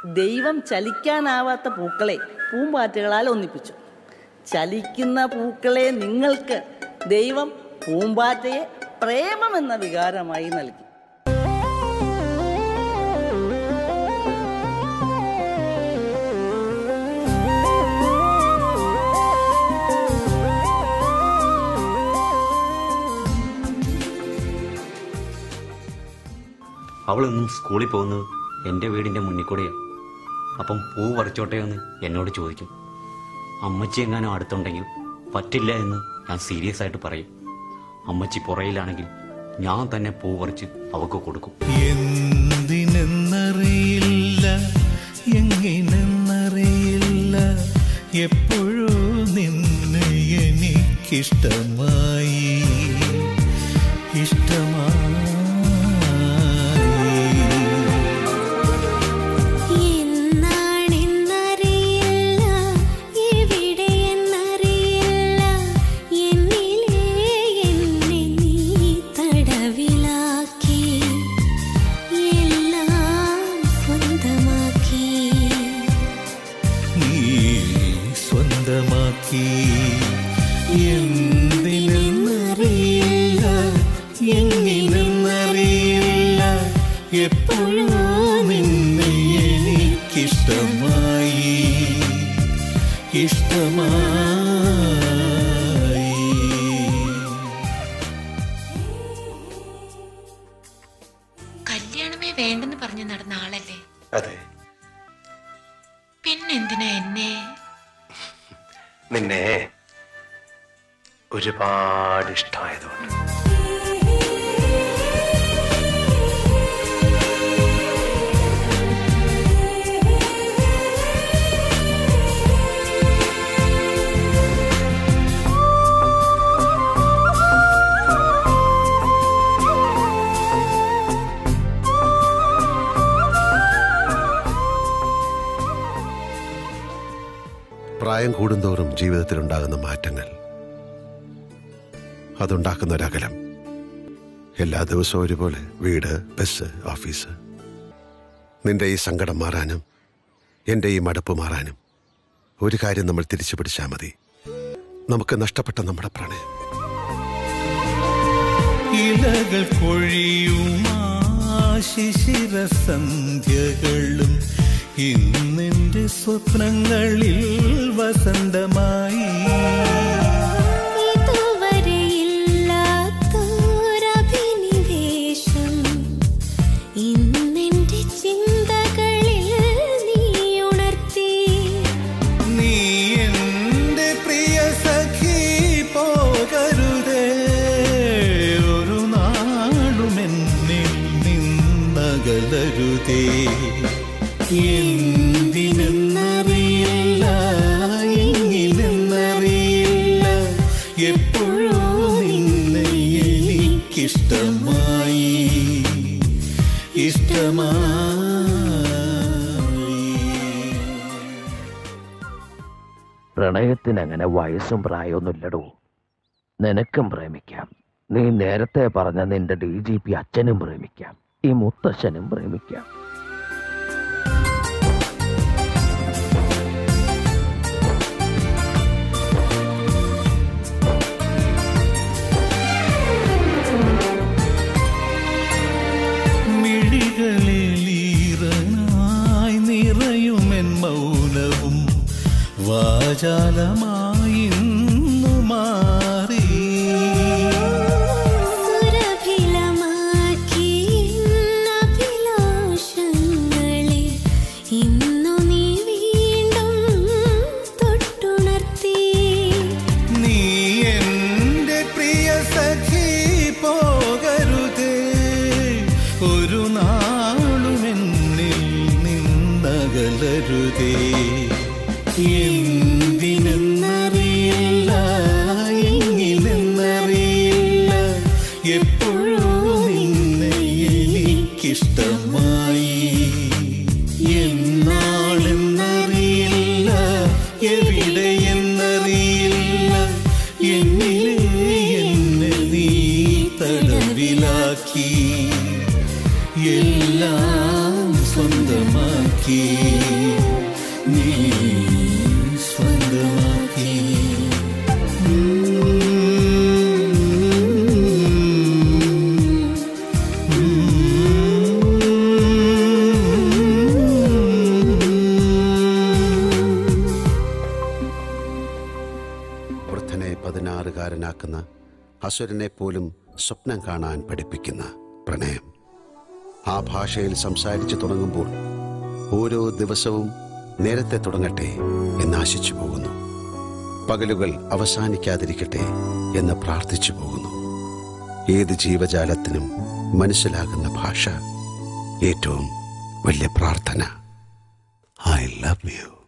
ദൈവം ചലിക്കാനാവാത്ത പൂക്കളെ പൂമ്പാറ്റകളാൽ ഒന്നിപ്പിച്ചു ചലിക്കുന്ന പൂക്കളെ നിങ്ങൾക്ക് ദൈവം പൂമ്പാറ്റയെ പ്രേമമെന്ന വികാരമായി നൽകി അവളൊന്നും സ്കൂളിൽ പോകുന്നത് എൻ്റെ വീടിൻ്റെ മുന്നിൽ കൂടെയാണ് അപ്പം പൂ പറിച്ചോട്ടെ എന്ന് എന്നോട് ചോദിക്കും അമ്മച്ചി എങ്ങാനും അടുത്തുണ്ടെങ്കിൽ പറ്റില്ല എന്ന് ഞാൻ സീരിയസ് ആയിട്ട് പറയും അമ്മച്ചി പുറയിലാണെങ്കിൽ ഞാൻ തന്നെ പൂ പറിച്ച് അവൾക്ക് കൊടുക്കും എന്തിനെന്നറിയില്ല എങ്ങിനെന്നറിയില്ല എപ്പോഴോ നിന്ന് എനിക്കിഷ്ടമായി ഇഷ്ടമായി എന്നാണെന്നറിയില്ല എവിടെയെന്നറിയില്ല എന്നിലേ എന്നെ നീ തടവിലാക്കി എല്ലാം സ്വന്തമാക്കി നീ സ്വന്തമാക്കി എന്തിനെന്നറിയില്ല എങ്ങിനെന്നറിയില്ല എപ്പോഴോ നിന്നെ എനിക്കിഷ്ടമായി ഇഷ്ടമായി കല്യാണമേ വേണ്ടെന്ന് പറഞ്ഞു നടന്ന ആളല്ലേ അതെ പിന്നെന്തിനാ എന്നെ നിന്നെ ഒരുപാട് ഇഷ്ടമായതുകൊണ്ട് പ്രായം കൂടുന്തോറും ജീവിതത്തിലുണ്ടാകുന്ന മാറ്റങ്ങൾ അതുണ്ടാക്കുന്ന ഒരകലം എല്ലാ ദിവസവും ഒരുപോലെ വീട് ബസ് ഓഫീസ് നിന്റെ ഈ സങ്കടം മാറാനും എൻ്റെ ഈ മടുപ്പ് മാറാനും ഒരു കാര്യം നമ്മൾ തിരിച്ചു പിടിച്ചാൽ മതി നമുക്ക് നഷ്ടപ്പെട്ട നമ്മുടെ പ്രണയം ഇലകൾ പൊഴിയുമാ ശിശിര സന്ധ്യകളും ഇന്നെന്റെ സ്വപ്നങ്ങളിൽ വസന്തമായി ഇതുവരെയില്ലാത്തൊരഭിനിവേശം ഇന്നെന്റെ ചിന്തകളിൽ നീ ഉണർത്തി നീ എന്റെ പ്രിയ സഖി പോകരുതേ ഒരു നാളും എന്നിൽ നിന്നകലരുതേ എന്തിനെന്നറിയില്ല എങ്ങിനെന്നറിയില്ല എപ്പോഴോ നിന്നെ എനിക്കിഷ്ടമായി ഇഷ്ടമായി പ്രണയത്തിന് അങ്ങനെ വയസ്സും പ്രായമൊന്നുമില്ലടോ നിനക്കും പ്രേമിക്കാം നീ നേരത്തെ പറഞ്ഞ നിന്റെ ഡി ജി പി അച്ഛനും പ്രേമിക്കാം ഈ മുത്തശ്ശനും പ്രേമിക്കാം മിഴികളിലീറനായി നിറയുമെൻ മൗനവും വാചാലമായി ഇന്നു മാറി സുരഭിലമാക്കി അഭിലാഷങ്ങളെ ഇന്നു നീ വീണ്ടും തൊട്ടുണർത്തി നീ എന്റെ പ്രിയ സഖി പോകരുതേ ഒരു നാളും എന്നിൽ നിന്നകലരുതേ എന്തിനെന്നറിയില്ല എങ്ങിനെന്നറിയില്ല എപ്പോഴോ നിന്നെ എനിക്കിഷ്ടമായി എന്നാളെന്നറിയില്ല എവിടെയെന്നറിയില്ല എന്നിലെ എന്നെ നീ തടവിലാക്കി എല്ലാം സ്വന്തമാക്കി നീ സ്വന്തമാക്കി വൃദ്ധനെ പതിനാറുകാരനാക്കുന്ന അസുരനെ പോലും സ്വപ്നം കാണാൻ പഠിപ്പിക്കുന്ന പ്രണയം ആ ഭാഷയിൽ സംസാരിച്ചു തുടങ്ങുമ്പോൾ ഓരോ ദിവസവും നേരത്തെ തുടങ്ങട്ടെ എന്നാശിച്ചു പോകുന്നു പകലുകൾ അവസാനിക്കാതിരിക്കട്ടെ എന്ന് പ്രാർത്ഥിച്ചു പോകുന്നു ഏത് ജീവജാലത്തിനും മനസ്സിലാകുന്ന ഭാഷ ഏറ്റവും വലിയ പ്രാർത്ഥന ഐ ലവ് യു